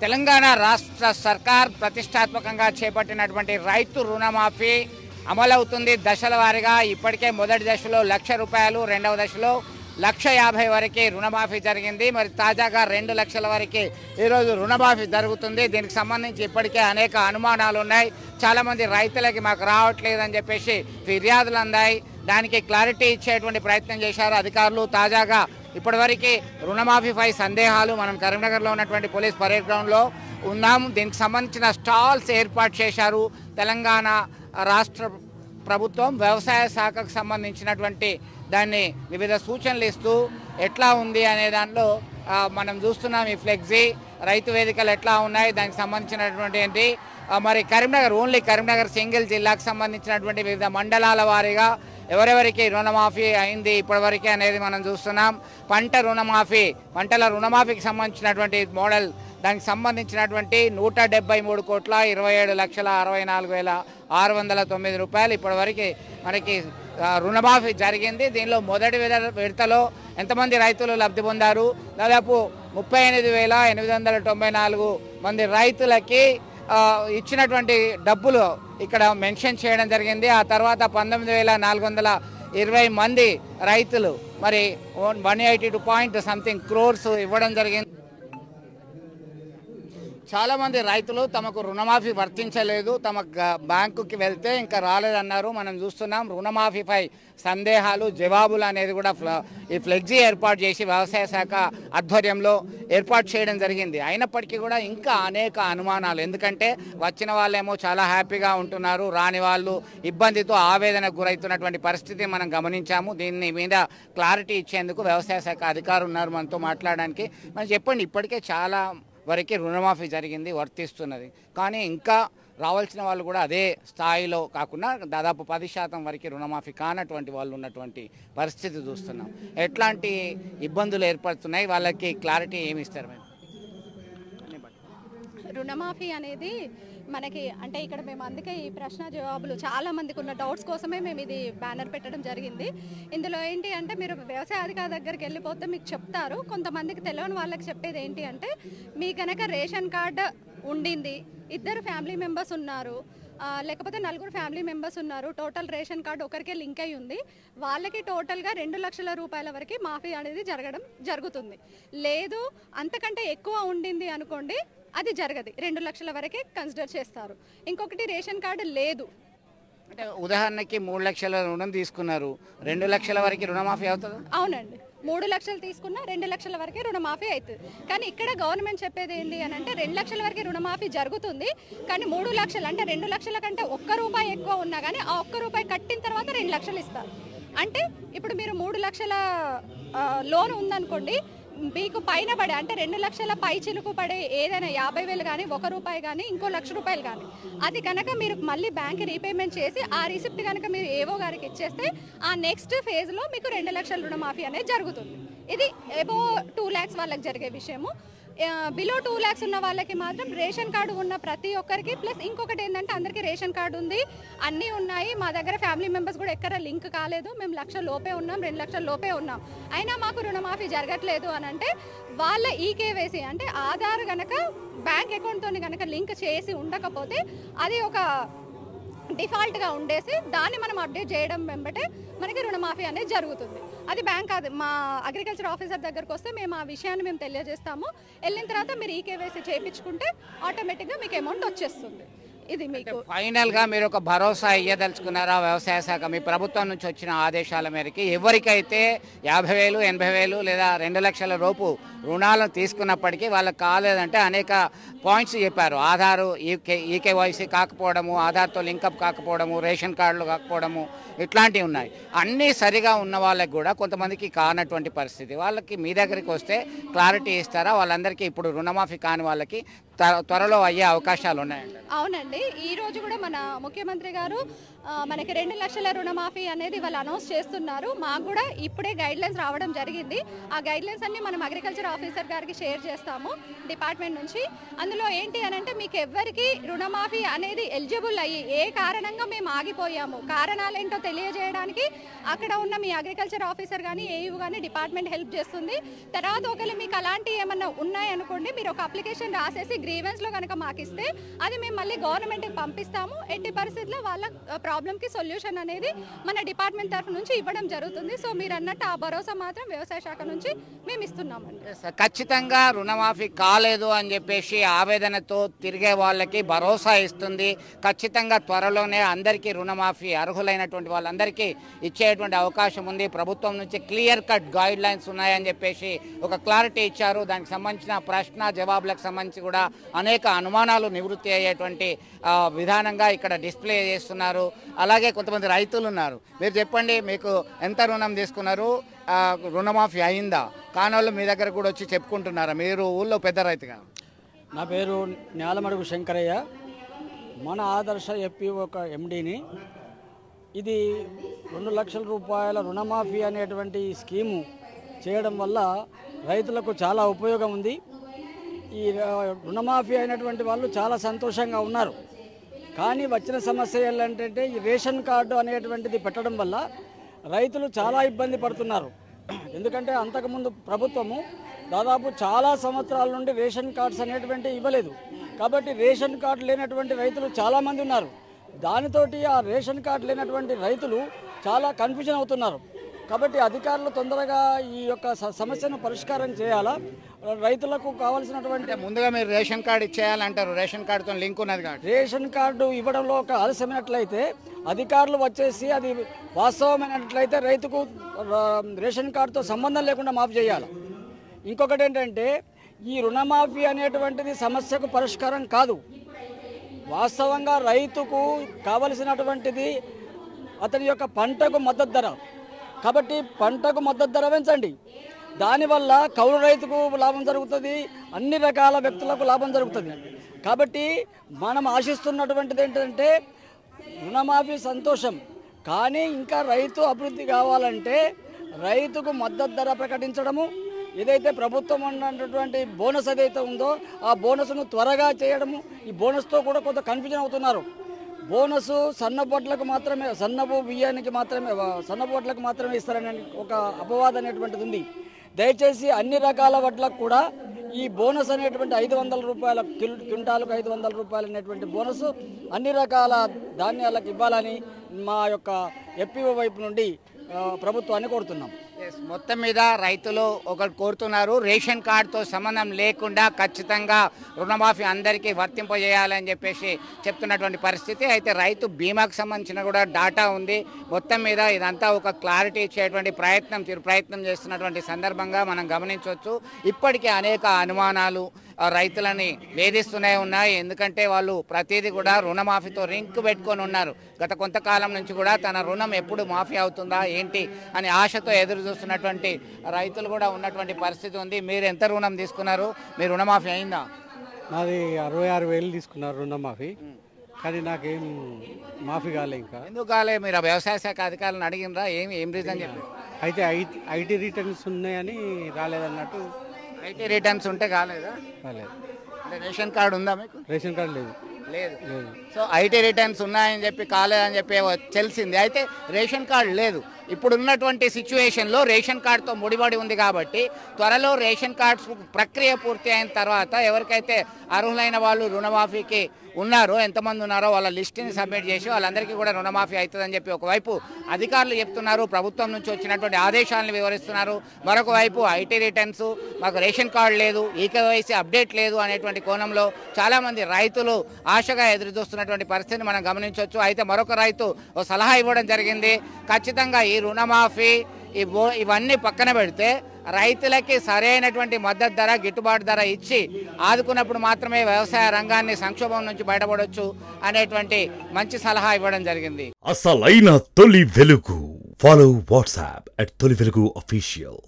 తెలంగాణ రాష్ట్ర సర్కార్ ప్రతిష్టాత్మకంగా చేపట్టినటువంటి రైతు రుణమాఫీ అమలవుతుంది దశల వారీగా ఇప్పటికే మొదటి దశలో లక్ష రూపాయలు రెండవ దశలో లక్ష యాభై వరకు రుణమాఫీ జరిగింది మరి తాజాగా రెండు లక్షల వరకు ఈరోజు రుణమాఫీ జరుగుతుంది దీనికి సంబంధించి ఇప్పటికే అనేక అనుమానాలు ఉన్నాయి చాలామంది రైతులకి మాకు రావట్లేదని చెప్పేసి ఫిర్యాదులు అందాయి దానికి క్లారిటీ ఇచ్చేటువంటి ప్రయత్నం చేశారు అధికారులు తాజాగా ఇప్పటివరకు రుణమాఫీపై సందేహాలు మనం కరీంనగర్లో ఉన్నటువంటి పోలీస్ పరేడ్ గ్రౌండ్లో ఉన్నాం దీనికి సంబంధించిన స్టాల్స్ ఏర్పాటు చేశారు తెలంగాణ రాష్ట్ర ప్రభుత్వం వ్యవసాయ శాఖకు సంబంధించినటువంటి దాన్ని వివిధ సూచనలు ఇస్తూ ఎట్లా ఉంది అనే దానిలో ఆ, మనం చూస్తున్నాం ఈ ఫ్లెక్సీ రైతు వేదికలు ఎట్లా ఉన్నాయి దానికి సంబంధించినటువంటి ఏంటి ఆ, మరి కరీంనగర్ ఓన్లీ కరీంనగర్ సింగిల్ జిల్లాకు సంబంధించినటువంటి వివిధ మండలాల వారీగా ఎవరెవరికి రుణమాఫీ అయింది ఇప్పటివరకే అనేది మనం చూస్తున్నాం పంట రుణమాఫీ పంటల రుణమాఫీకి సంబంధించినటువంటి మోడల్ దానికి సంబంధించినటువంటి నూట డెబ్బై మూడు కోట్ల ఇరవై ఏడు లక్షల అరవై నాలుగు వేల ఆరు వందల తొమ్మిది రూపాయలు ఇప్పటివరకు మనకి ఆ, రుణమాఫీ జరిగింది దీనిలో మొదటి విడ- విడతలో ఎంతమంది రైతులు లబ్ధి పొందారు దాదాపు ముప్పై ఎనిమిది వేల ఎనిమిది వందల తొంభై నాలుగు మంది రైతులకి ఆ, ఇచ్చినటువంటి డబ్బులు ఇక్కడ మెన్షన్ చేయడం జరిగింది ఆ తర్వాత పంతొమ్మిది వేల నాలుగు వందల ఇరవై మంది రైతులు మరి one eighty two point something crores ఇవ్వడం జరిగింది చాలా మంది రైతులు తమకు రుణమాఫీ వర్తించలేదు తమ గ- బ్యాంకుకి వెళ్తే ఇంకా రాలేదన్నారు మనం చూస్తున్నాం రుణమాఫీపై సందేహాలు జవాబులు అనేది కూడా ఫ్ల- ఈ ఫ్లెక్సీ ఏర్పాటు చేసి వ్యవసాయ శాఖ ఆధ్వర్యంలో ఏర్పాటు చేయడం జరిగింది అయినప్పటికీ కూడా ఇంకా అనేక అనుమానాలు ఎందుకంటే వచ్చిన వాళ్ళేమో చాలా హ్యాపీగా ఉంటున్నారు రాని వాళ్ళు ఇబ్బందితో ఆవేదనకు గురవుతున్నటువంటి పరిస్థితి మనం గమనించాము దీన్ని మీద క్లారిటీ ఇచ్చేందుకు వ్యవసాయ శాఖ అధికారులు ఉన్నారు మనతో మాట్లాడడానికి మనం చెప్పండి ఇప్పటికే చాలా వరకు రుణమాఫీ జరిగింది వర్తిస్తున్నది కానీ ఇంకా రావాల్సిన వాళ్ళు కూడా అదే స్థాయిలో కాకుండా దాదాపు పది శాతం వరకు రుణమాఫీ కానటువంటి వాళ్ళు ఉన్నటువంటి పరిస్థితి చూస్తున్నాం ఎట్లాంటి ఇబ్బందులు ఏర్పడుతున్నాయి వాళ్ళకి క్లారిటీ ఏమి ఇస్తారు మేము రుణమాఫీ అనేది మనకి అంటే ఇక్కడ మేము అందుకే ఈ ప్రశ్న జవాబులు చాలా మందికి ఉన్న డౌట్స్ కోసమే మేము ఇది బ్యానర్ పెట్టడం జరిగింది ఇందులో ఏంటి అంటే మీరు వ్యవసాయ అధికారి దగ్గరికి వెళ్ళిపోతే మీకు చెప్తారు కొంతమందికి తెలియని వాళ్ళకి చెప్పేది ఏంటి అంటే మీ కనుక రేషన్ కార్డు ఉండింది ఇద్దరు ఫ్యామిలీ మెంబర్స్ ఉన్నారు ఆ, లేకపోతే నలుగురు ఫ్యామిలీ మెంబర్స్ ఉన్నారు టోటల్ రేషన్ కార్డు ఒకరికే లింక్ అయి ఉంది వాళ్ళకి టోటల్గా రెండు లక్షల రూపాయల వరకు మాఫీ అనేది జరగడం జరుగుతుంది లేదు అంతకంటే ఎక్కువ ఉండింది అనుకోండి అది జరగదు రెండు లక్షల వరకే కన్సిడర్ చేస్తారు ఇంకొకటి రేషన్ కార్డు లేదు అంటే ఉదాహరణకి మూడు లక్షల రుణం తీసుకున్నారు రెండు లక్షల వరకు రుణమాఫీ అవుతుంది అవునండి మూడు లక్షలు తీసుకున్నా రెండు లక్షల వరకే రుణమాఫీ అవుతుంది కానీ ఇక్కడ గవర్నమెంట్ చెప్పేది ఏంటి అని అంటే రెండు లక్షల వరకే రుణమాఫీ జరుగుతుంది కానీ మూడు లక్షలు అంటే రెండు లక్షల కంటే ఒక్క రూపాయి ఎక్కువ ఉన్నా కానీ ఆ ఒక్క రూపాయి కట్టిన తర్వాత రెండు లక్షలు ఇస్తారు అంటే ఇప్పుడు మీరు మూడు లక్షల ఆ, లోన్ ఉందనుకోండి మీకు పైన పడే అంటే రెండు లక్షల పై చిలుకు పడే ఏదైనా యాభై వేలు కానీ ఒక రూపాయి కానీ ఇంకో లక్ష రూపాయలు కానీ అది కనుక మీరు మళ్ళీ బ్యాంక్ రీపేమెంట్ చేసి ఆ రిసిప్ట్ కనుక మీరు ఏవో గారికి ఇచ్చేస్తే ఆ నెక్స్ట్ ఫేజ్లో మీకు రెండు లక్షల రుణమాఫీ అనేది జరుగుతుంది ఇది ఏవో టూ ల్యాక్స్ వాళ్ళకి జరిగే విషయము బిలో టూ ల్యాక్స్ ఉన్న వాళ్ళకి మాత్రం రేషన్ కార్డు ఉన్న ప్రతి ఒక్కరికి ప్లస్ ఇంకొకటి ఏంటంటే అందరికీ రేషన్ కార్డు ఉంది అన్నీ ఉన్నాయి మా దగ్గర ఫ్యామిలీ మెంబర్స్ కూడా ఎక్కడ లింక్ కాలేదు మేము లక్ష లోపే ఉన్నాం రెండు లక్షల లోపే ఉన్నాం అయినా మాకు రుణమాఫీ జరగట్లేదు అని అంటే వాళ్ళ ఈకేవైసీ అంటే ఆధార్ గనక బ్యాంక్ అకౌంట్తో గనక లింక్ చేసి ఉండకపోతే అది ఒక డిఫాల్ట్గా ఉండేసి దాన్ని మనం అప్డేట్ చేయడం వెంబటే మనకి రుణమాఫీ అనేది జరుగుతుంది అది బ్యాంక్ అది మా అగ్రికల్చర్ ఆఫీసర్ దగ్గరకు వస్తే మేము ఆ విషయాన్ని మేము తెలియజేస్తాము వెళ్ళిన తర్వాత మీరు ఈకేవైసీ చేయించుకుంటే ఆటోమేటిక్గా మీకు అమౌంట్ వచ్చేస్తుంది ఇది మీకు ఫైనల్ గా మీరు ఒక భరోసా ఇయ్యదలుచుకున్నారా వ్యవసాయ శాఖ మీ ప్రభుత్వం నుంచి వచ్చిన ఆదేశాల మేరకు ఎవరికైతే యాభై వేలు ఎనభై వేలు లేదా రెండు లక్షల రూపు రుణాలను తీసుకున్నప్పటికీ వాళ్ళకి కాలేదంటే అనేక పాయింట్స్ చెప్పారు ఆధారు ఈకే ఈకేవైసీ కాకపోవడము ఆధార్తో లింకప్ కాకపోవడము రేషన్ కార్డులు కాకపోవడము ఇట్లాంటివి ఉన్నాయి అన్నీ సరిగా ఉన్న వాళ్ళకి కూడా కొంతమందికి కానటువంటి పరిస్థితి వాళ్ళకి మీ దగ్గరికి వస్తే క్లారిటీ ఇస్తారా వాళ్ళందరికీ ఇప్పుడు రుణమాఫీ కాని వాళ్ళకి త్వ- త్వరలో అయ్యే అవకాశాలు ఉన్నాయండి అవునండి ఈ రోజు కూడా మన ముఖ్యమంత్రి గారు ఆ, మనకి రెండు లక్షల రుణమాఫీ అనేది వాళ్ళు అనౌన్స్ చేస్తున్నారు మాకు కూడా ఇప్పుడే గైడ్ లైన్స్ రావడం జరిగింది ఆ గైడ్ లైన్స్ అన్ని మనం అగ్రికల్చర్ ఆఫీసర్ గారికి షేర్ చేస్తాము డిపార్ట్మెంట్ నుంచి అందులో ఏంటి అని అంటే మీకు ఎవ్వరికి రుణమాఫీ అనేది ఎలిజిబుల్ అయ్యి ఏ కారణంగా మేము ఆగిపోయాము కారణాలు ఏంటో తెలియజేయడానికి అక్కడ ఉన్న మీ అగ్రికల్చర్ ఆఫీసర్ కానీ ఏయూ కానీ డిపార్ట్మెంట్ హెల్ప్ చేస్తుంది తర్వాత ఒకవేళ మీకు అలాంటి ఏమన్నా ఉన్నాయనుకోండి మీరు ఒక అప్లికేషన్ రాసేసి గ్రీవెన్స్లో కనుక మాకు ఇస్తే అది మేము మళ్ళీ గవర్నమెంట్కి పంపిస్తాము ఎట్టి పరిస్థితుల్లో వాళ్ళ ప్రాబ్లంకి సొల్యూషన్ అనేది మన డిపార్ట్మెంట్ తరఫు నుంచి ఇవ్వడం జరుగుతుంది సో మీరు అన్నట్టు ఆ భరోసా మాత్రం వ్యవసాయ శాఖ నుంచి మేము ఇస్తున్నామండి ఖచ్చితంగా రుణమాఫీ కాలేదు అని చెప్పేసి ఆవేదనతో తిరిగే వాళ్ళకి భరోసా ఇస్తుంది ఖచ్చితంగా త్వరలోనే అందరికీ రుణమాఫీ అర్హులైనటువంటి వాళ్ళందరికీ ఇచ్చేటువంటి అవకాశం ఉంది ప్రభుత్వం నుంచి క్లియర్ కట్ గైడ్ లైన్స్ ఉన్నాయని చెప్పేసి ఒక క్లారిటీ ఇచ్చారు దానికి సంబంధించిన ప్రశ్న జవాబులకు సంబంధించి కూడా అనేక అనుమానాలు నివృత్తి అయ్యేటువంటి ఆ, విధానంగా ఇక్కడ డిస్ప్లే చేస్తున్నారు అలాగే కొంతమంది రైతులు ఉన్నారు మీరు చెప్పండి మీకు ఎంత రుణం తీసుకున్నారు ఆ, రుణమాఫీ అయిందా కానోళ్ళు మీ దగ్గర కూడా వచ్చి చెప్పుకుంటున్నారా మీరు ఊళ్ళో పెద్ద రైతుగా నా పేరు నేలమడుగు శంకరయ్య మన ఆదర్శ ఎప్పి ఒక ఎండిని ఇది రెండు లక్షల రూపాయల రుణమాఫీ అనేటువంటి స్కీము చేయడం వల్ల రైతులకు చాలా ఉపయోగం ఉంది ఈ ఆ, రుణమాఫీ అయినటువంటి వాళ్ళు చాలా సంతోషంగా ఉన్నారు కానీ వచ్చిన సమస్య ఏంటంటే ఈ రేషన్ కార్డు అనేటువంటిది పెట్టడం వల్ల రైతులు చాలా ఇబ్బంది పడుతున్నారు ఎందుకంటే అంతకుముందు ప్రభుత్వము దాదాపు చాలా సంవత్సరాల నుండి రేషన్ కార్డ్స్ అనేటువంటి ఇవ్వలేదు కాబట్టి రేషన్ కార్డు లేనటువంటి రైతులు చాలామంది ఉన్నారు దానితోటి ఆ రేషన్ కార్డు లేనటువంటి రైతులు చాలా కన్ఫ్యూజన్ అవుతున్నారు కాబట్టి అధికారులు తొందరగా ఈ యొక్క స- సమస్యను పరిష్కారం చేయాలా రైతులకు కావాల్సినటువంటి అంటే ముందుగా మీరు రేషన్ కార్డు ఇచ్చేయాలంటారు రేషన్ కార్డుతో లింక్ ఉన్నది కాబట్టి రేషన్ కార్డు ఇవ్వడంలో ఒక ఆలస్యమైనట్లయితే అధికారులు వచ్చేసి అది వాస్తవమైనట్లయితే రైతుకు ఆ, రేషన్ కార్డుతో సంబంధం లేకుండా మాఫీ చేయాలి ఇంకొకటి ఏంటంటే ఈ రుణమాఫీ అనేటువంటిది సమస్యకు పరిష్కారం కాదు వాస్తవంగా రైతుకు కావలసినటువంటిది అతని యొక్క పంటకు మద్దతు ధర కాబట్టి పంటకు మద్దతు ధర పెంచండి దానివల్ల కౌలు రైతుకు లాభం జరుగుతుంది అన్ని రకాల వ్యక్తులకు లాభం జరుగుతుంది కాబట్టి మనం ఆశిస్తున్నటువంటిది ఏంటంటే రుణమాఫీ సంతోషం కానీ ఇంకా రైతు అభివృద్ధి కావాలంటే రైతుకు మద్దతు ధర ప్రకటించడము ఏదైతే ప్రభుత్వం అన్నటువంటి బోనస్ ఏదైతే ఉందో ఆ బోనస్ను త్వరగా చేయడము ఈ బోనస్తో కూడా కొంత కన్ఫ్యూజన్ అవుతున్నారు బోనస్ సన్నబొడ్లకు మాత్రమే సన్నపు బియ్యానికి మాత్రమే సన్నపు వడ్లకు మాత్రమే ఇస్తారనే ఒక అపవాదం అనేటువంటిది ఉంది దయచేసి అన్ని రకాల వడ్లకు కూడా ఈ బోనస్ అనేటువంటి ఐదు వందల రూపాయల కిల్ క్వింటాలకు ఐదు వందల రూపాయలు అనేటువంటి బోనస్ అన్ని రకాల ధాన్యాలకు ఇవ్వాలని మా యొక్క ఎప్పిఓ వైపు నుండి ఆ, ప్రభుత్వాన్ని కోరుతున్నాం Yes, మొత్తం మీద రైతులు ఒకటి కోరుతున్నారు రేషన్ కార్డుతో సంబంధం లేకుండా ఖచ్చితంగా రుణమాఫీ అందరికీ వర్తింపజేయాలని చెప్పేసి చెప్తున్నటువంటి పరిస్థితి అయితే రైతు బీమాకు సంబంధించిన కూడా డాటా ఉంది మొత్తం మీద ఇదంతా ఒక క్లారిటీ ఇచ్చేటువంటి ప్రయత్నం తీరు ప్రయత్నం చేస్తున్నటువంటి సందర్భంగా మనం గమనించవచ్చు ఇప్పటికే అనేక అనుమానాలు ఆ, రైతులని వేధిస్తూనే ఉన్నాయి ఎందుకంటే వాళ్ళు ప్రతిదీ కూడా రుణమాఫీతో రింక్ పెట్టుకొని ఉన్నారు గత కొంతకాలం నుంచి కూడా తన రుణం ఎప్పుడు మాఫీ అవుతుందా ఏంటి అని ఆశతో ఎదురు చూస్తున్నటువంటి రైతులు కూడా ఉన్నటువంటి పరిస్థితి ఉంది మీరు ఎంత రుణం తీసుకున్నారు మీ రుణమాఫీ అయిందా నాది అరవై ఆరు వేలు తీసుకున్నారు రుణమాఫీ కానీ నాకేం మాఫీ కాలే ఇంకా ఎందుకు కాలే మీరు ఆ వ్యవసాయ శాఖ అధికారులను అడిగినరా ఏం ఏం రీజన్ చెప్పి అయితే ఐటీ ఐటీ రిటర్న్స్ ఉన్నాయని రాలేదన్నట్టు ఐటీ రిటర్న్స్ ఉంటే కాలేదా రాలేదు అంటే రేషన్ కార్డు ఉందా మీకు రేషన్ కార్డు లేదు లేదు లేదు సో ఐటీ రిటర్న్స్ ఉన్నాయని చెప్పి కాలేదని చెప్పి తెలిసింది అయితే రేషన్ కార్డు లేదు ఇప్పుడు ఉన్నటువంటి సిచ్యువేషన్లో రేషన్ కార్డుతో ముడిపడి ఉంది కాబట్టి త్వరలో రేషన్ కార్డ్స్ ప్రక్రియ పూర్తి అయిన తర్వాత ఎవరికైతే అర్హులైన వాళ్ళు రుణమాఫీకి ఉన్నారో ఎంతమంది ఉన్నారో వాళ్ళ లిస్టుని సబ్మిట్ చేసి వాళ్ళందరికీ కూడా రుణమాఫీ అవుతుందని చెప్పి ఒకవైపు అధికారులు చెప్తున్నారు ప్రభుత్వం నుంచి వచ్చినటువంటి ఆదేశాలను వివరిస్తున్నారు మరొక వైపు ఐటీ రిటర్న్స్ మాకు రేషన్ కార్డు లేదు ఈకేవైసీ అప్డేట్ లేదు అనేటువంటి కోణంలో చాలామంది రైతులు ఆశగా ఎదురు చూస్తున్నటువంటి పరిస్థితిని మనం గమనించవచ్చు అయితే మరొక రైతు ఓ సలహా ఇవ్వడం జరిగింది ఖచ్చితంగా ఈ రుణమాఫీ ఈ బో ఇవన్నీ పక్కన పెడితే రైతులకి సరైనటువంటి మద్దతు ధర గిట్టుబాటు ధర ఇచ్చి ఆదుకున్నప్పుడు మాత్రమే వ్యవసాయ రంగాన్ని సంక్షోభం నుంచి బయటపడవచ్చు అనేటువంటి మంచి సలహా ఇవ్వడం జరిగింది అసలైన తొలి వెలుగు ఫాలో వాట్సాప్ అట్ తొలి వెలుగు అఫీషియల్